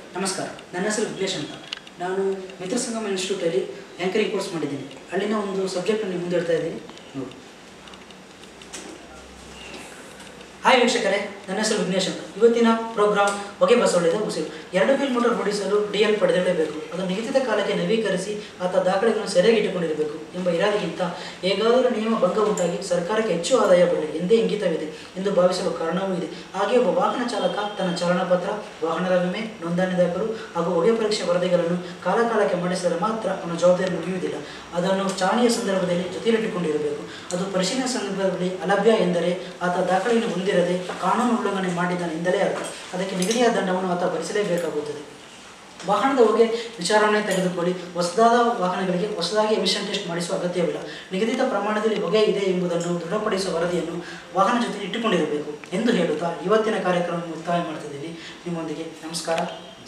ನಮಸ್ಕಾರ ನನ್ನ ಹೆಸರು ವಿಘ್ನೇಶ್ ಅಂತ ನಾನು ಮಿತ್ರ ಸಂಗಮ ಇನ್ಸ್ಟಿಟ್ಯೂಟಲ್ಲಿ ಆ್ಯಂಕರಿಂಗ್ ಕೋರ್ಸ್ ಮಾಡಿದ್ದೀನಿ ಅಲ್ಲಿನ ಒಂದು ಸಬ್ಜೆಕ್ಟ್ ನಿಮ್ಮ ಮುಂದೆ ಹೇಳ್ತಾ ಇದ್ದೀನಿ ನೋಡಿ ಹಾಯ್ ವೀಕ್ಷಕರೇ ನನ್ನ ಹೆಸರು ವಿಘ್ನೇಶ್ ಅಂತ ಇವತ್ತಿನ ಪ್ರೋಗ್ರಾಮ್ ಹೊಗೆ ಬಸವಳಿದ ಉಸಿರು ಎರಡು ವೀಲ್ ಮೋಟಾರ್ ಓಡಿಸಲು ಡಿ ಎಲ್ ಪಡೆದಿರಲೇಬೇಕು ಅದು ನಿಗದಿತ ಕಾಲಕ್ಕೆ ನವೀಕರಿಸಿ ಆತ ದಾಖಲೆಗಳನ್ನು ಸರಿಯಾಗಿ ಇಟ್ಟುಕೊಂಡಿರಬೇಕು ಎಂಬ ಇರಾದೆಗಿಂತ ಹೇಗಾದರೂ ನಿಯಮ ಭಂಗ ಉಂಟಾಗಿ ಸರ್ಕಾರಕ್ಕೆ ಹೆಚ್ಚು ಆದಾಯ ಬರಲಿ ಎಂದೇ ಇಂಗಿತವಿದೆ ಎಂದು ಭಾವಿಸಲು ಕಾರಣವೂ ಇದೆ ಹಾಗೆ ಒಬ್ಬ ವಾಹನ ಚಾಲಕ ತನ್ನ ಚಾಲನಾ ಪತ್ರ ವಾಹನದ ವಿಮೆ ನೋಂದಣಿದಾರರು ಹಾಗೂ ಹೊಗೆ ಪರೀಕ್ಷೆ ವರದಿಗಳನ್ನು ಕಾಲಕಾಲಕ್ಕೆ ಮಾಡಿಸಿದರೆ ಮಾತ್ರ ಅವನ ಜವಾಬ್ದಾರಿ ಮುಗಿಯುವುದಿಲ್ಲ ಅದನ್ನು ಚಾಲನೆಯ ಸಂದರ್ಭದಲ್ಲಿ ಜೊತೆಯಲ್ಲಿಟ್ಟುಕೊಂಡಿರಬೇಕು ಅದು ಪರಿಶೀಲನೆ ಸಂದರ್ಭದಲ್ಲಿ ಅಲಭ್ಯ ಎಂದರೆ ಆತ ದಾಖಲೆಯನ್ನು ಹೊಂದಿರದೆ ಕಾನೂನು ಉಲ್ಲಂಘನೆ ಮಾಡಿದ್ದಾನೆಂದಲೇ ಅರ್ಥ ಅದಕ್ಕೆ ನಿಗದಿಯಾದ ದಂಡವನ್ನು ಆತ ಭರಿಸಲೇಬೇಕಾಗುತ್ತದೆ ವಾಹನದ ಹೊಗೆ ವಿಚಾರಣೆ ತೆಗೆದುಕೊಳ್ಳಿ ಹೊಸದಾದ ವಾಹನಗಳಿಗೆ ಹೊಸದಾಗಿ ಎಮಿಷನ್ ಟೆಸ್ಟ್ ಮಾಡಿಸುವ ಅಗತ್ಯವಿಲ್ಲ ನಿಗದಿತ ಪ್ರಮಾಣದಲ್ಲಿ ಹೊಗೆ ಇದೆ ಎಂಬುದನ್ನು ದೃಢಪಡಿಸುವ ವರದಿಯನ್ನು ವಾಹನ ಜೊತೆ ಇಟ್ಟುಕೊಂಡಿರಬೇಕು ಎಂದು ಹೇಳುತ್ತಾ ಇವತ್ತಿನ ಕಾರ್ಯಕ್ರಮ ಮುಕ್ತಾಯ ಮಾಡ್ತಿದ್ದೀನಿ ನಿಮ್ಮೊಂದಿಗೆ ನಮಸ್ಕಾರ